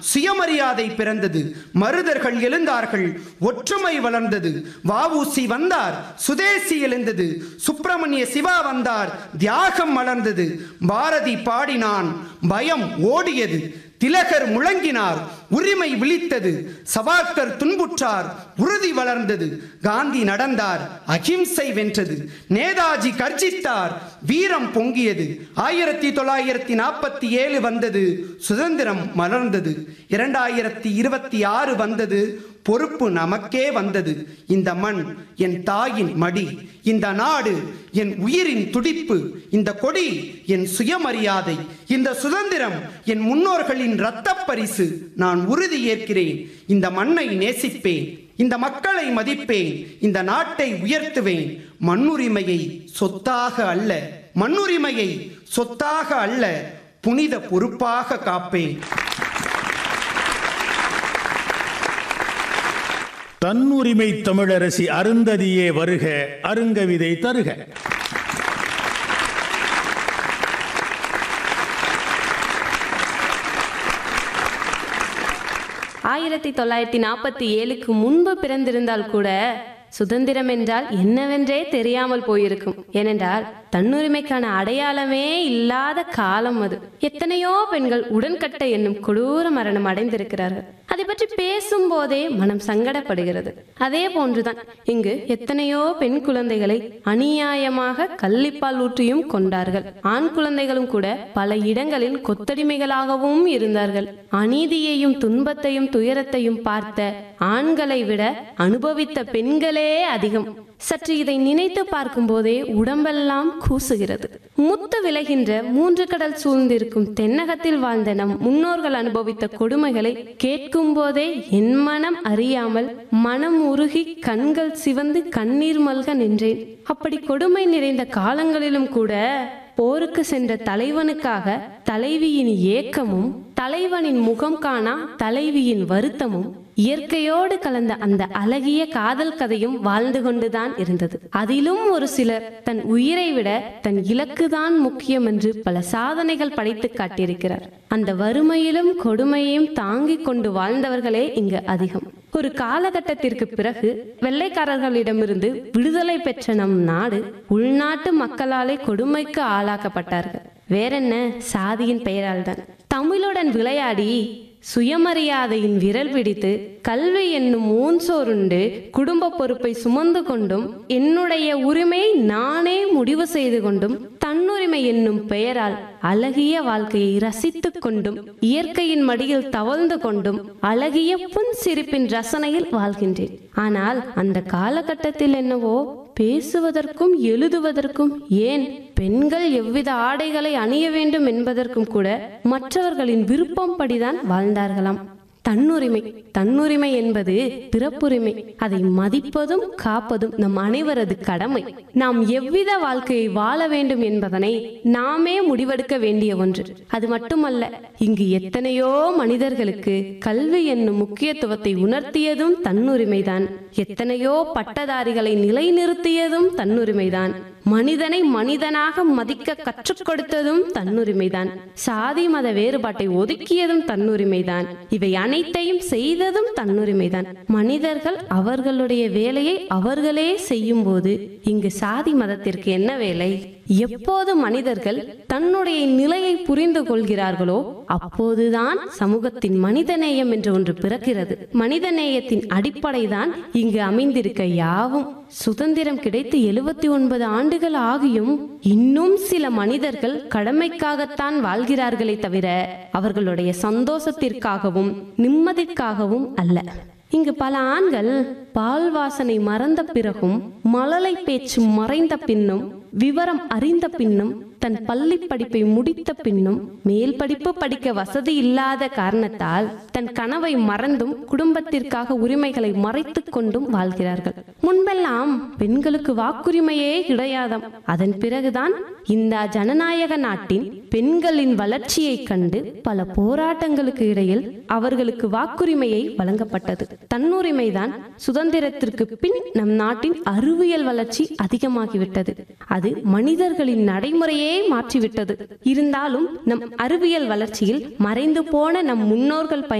சுயமரியாதை பிறந்தது மருதர்கள் எழுந்தார்கள் ஒற்றுமை வளர்ந்தது வஉசி வந்தார் சுதேசி எழுந்தது சுப்பிரமணிய சிவா வந்தார் தியாகம் மலர்ந்தது பாரதி பாடினான் பயம் ஓடியது திலகர் முழங்கினார் உரிமை விழித்தது சவார்கர் துன்புற்றார் உறுதி வளர்ந்தது காந்தி நடந்தார் அகிம்சை வென்றது நேதாஜி கர்ஜித்தார் வீரம் பொங்கியது ஆயிரத்தி தொள்ளாயிரத்தி நாற்பத்தி ஏழு வந்தது சுதந்திரம் மலர்ந்தது இரண்டாயிரத்தி இருபத்தி ஆறு வந்தது பொறுப்பு நமக்கே வந்தது இந்த மண் என் தாயின் மடி இந்த நாடு என் உயிரின் துடிப்பு இந்த கொடி என் சுயமரியாதை இந்த சுதந்திரம் என் முன்னோர்களின் இரத்தப் பரிசு நான் உறுதி ஏற்கிறேன் இந்த மண்ணை நேசிப்பேன் இந்த மக்களை மதிப்பேன் இந்த நாட்டை உயர்த்துவேன் மண்ணுரிமையை சொத்தாக அல்ல மண்ணுரிமையை சொத்தாக அல்ல புனித பொறுப்பாக காப்பேன் தன்னுரிமை தமிழரசி அருந்ததியே வருக அருங்கவிதை தருக ஆயிரத்தி தொள்ளாயிரத்தி நாற்பத்தி ஏழுக்கு முன்பு பிறந்திருந்தால் கூட சுதந்திரம் என்றால் என்னவென்றே தெரியாமல் போயிருக்கும் ஏனென்றால் தன்னுரிமைக்கான அடையாளமே இல்லாத காலம் அது எத்தனையோ பெண்கள் உடன்கட்டை என்னும் கொடூர மரணம் அடைந்திருக்கிறார்கள் அதை பற்றி பேசும்போதே மனம் சங்கடப்படுகிறது அதே போன்றுதான் இங்கு எத்தனையோ பெண் குழந்தைகளை அநியாயமாக கள்ளிப்பால் ஊற்றியும் கொண்டார்கள் ஆண் குழந்தைகளும் கூட பல இடங்களில் கொத்தடிமைகளாகவும் இருந்தார்கள் அநீதியையும் துன்பத்தையும் துயரத்தையும் பார்த்த ஆண்களை விட அனுபவித்த பெண்களே அதிகம் சற்று இதை நினைத்து பார்க்கும்போதே உடம்பெல்லாம் கூசுகிறது முத்து விளைகின்ற மூன்று கடல் சூழ்ந்திருக்கும் தென்னகத்தில் வாழ்ந்த நம் முன்னோர்கள் அனுபவித்த கொடுமைகளை கேட்கும் போதே என் மனம் அறியாமல் மனம் உருகி கண்கள் சிவந்து கண்ணீர் மல்க நின்றேன் அப்படி கொடுமை நிறைந்த காலங்களிலும் கூட போருக்கு சென்ற தலைவனுக்காக தலைவியின் ஏக்கமும் தலைவனின் முகம் காணா தலைவியின் வருத்தமும் இயற்கையோடு கலந்த அந்த அழகிய காதல் கதையும் வாழ்ந்து கொண்டுதான் இருந்தது அதிலும் ஒரு சிலர் தன் உயிரை விட தன் இலக்குதான் முக்கியம் என்று பல சாதனைகள் படைத்து காட்டியிருக்கிறார் அந்த வறுமையிலும் கொடுமையையும் தாங்கிக் கொண்டு வாழ்ந்தவர்களே இங்கு அதிகம் ஒரு காலகட்டத்திற்கு பிறகு வெள்ளைக்காரர்களிடமிருந்து விடுதலை பெற்ற நம் நாடு உள்நாட்டு மக்களாலே கொடுமைக்கு ஆளாக்கப்பட்டார்கள் வேறென்ன சாதியின் பெயரால் தான் தமிழுடன் விளையாடி சுயமரியாதையின் விரல் பிடித்து கல்வி என்னும் ஊன்சோருண்டு குடும்ப பொறுப்பை சுமந்து கொண்டும் என்னுடைய உரிமை நானே முடிவு செய்து கொண்டும் தன்னுரிமை என்னும் பெயரால் அழகிய வாழ்க்கையை ரசித்துக் கொண்டும் இயற்கையின் மடியில் தவழ்ந்து கொண்டும் அழகிய புன் சிரிப்பின் ரசனையில் வாழ்கின்றேன் ஆனால் அந்த காலகட்டத்தில் என்னவோ பேசுவதற்கும் எழுதுவதற்கும் ஏன் பெண்கள் எவ்வித ஆடைகளை அணிய வேண்டும் என்பதற்கும் கூட மற்றவர்களின் விருப்பம் படிதான் வாழ்ந்தார்களாம் தன்னுரிமை தன்னுரிமை என்பது பிறப்புரிமை அதை மதிப்பதும் காப்பதும் நம் அனைவரது கடமை நாம் எவ்வித வாழ்க்கையை வாழ வேண்டும் என்பதனை நாமே முடிவெடுக்க வேண்டிய ஒன்று அது மட்டுமல்ல இங்கு எத்தனையோ மனிதர்களுக்கு கல்வி என்னும் முக்கியத்துவத்தை உணர்த்தியதும் தன்னுரிமைதான் எத்தனையோ பட்டதாரிகளை நிலைநிறுத்தியதும் தன்னுரிமைதான் மனிதனை மனிதனாக மதிக்க கற்றுக் கொடுத்ததும் தன்னுரிமைதான் சாதி மத வேறுபாட்டை ஒதுக்கியதும் தன்னுரிமைதான் இவை அனைத்தையும் செய்ததும் தன்னுரிமைதான் மனிதர்கள் அவர்களுடைய வேலையை அவர்களே செய்யும் போது இங்கு சாதி மதத்திற்கு என்ன வேலை எப்போது மனிதர்கள் தன்னுடைய நிலையை புரிந்து கொள்கிறார்களோ அப்போதுதான் சமூகத்தின் மனிதநேயம் என்று ஒன்று பிறக்கிறது மனிதநேயத்தின் அடிப்படைதான் இங்கு அமைந்திருக்க யாவும் சுதந்திரம் கிடைத்து எழுபத்தி ஒன்பது ஆண்டுகள் ஆகியும் இன்னும் சில மனிதர்கள் கடமைக்காகத்தான் வாழ்கிறார்களே தவிர அவர்களுடைய சந்தோஷத்திற்காகவும் நிம்மதிக்காகவும் அல்ல இங்கு பல ஆண்கள் பால் வாசனை மறந்த பிறகும் மழலை பேச்சு மறைந்த பின்னும் விவரம் அறிந்த பின்னும் தன் பள்ளி படிப்பை முடித்த பின்னும் மேல் படிப்பு படிக்க வசதி இல்லாத காரணத்தால் தன் கனவை மறந்தும் குடும்பத்திற்காக உரிமைகளை மறைத்துக் கொண்டும் வாழ்கிறார்கள் முன்பெல்லாம் பெண்களுக்கு வாக்குரிமையே கிடையாதாம் அதன் பிறகுதான் இந்த ஜனநாயக நாட்டின் பெண்களின் வளர்ச்சியை கண்டு பல போராட்டங்களுக்கு இடையில் அவர்களுக்கு வாக்குரிமையை வழங்கப்பட்டது தன்னுரிமைதான் சுதந்திரத்திற்கு பின் நம் நாட்டின் அறிவியல் வளர்ச்சி அதிகமாகிவிட்டது அது மனிதர்களின் நடைமுறையே மாற்றிவிட்டது இருந்தாலும் நம் அறிவியல் வளர்ச்சியில் மறைந்து போன நம் முன்னோர்கள் பயன்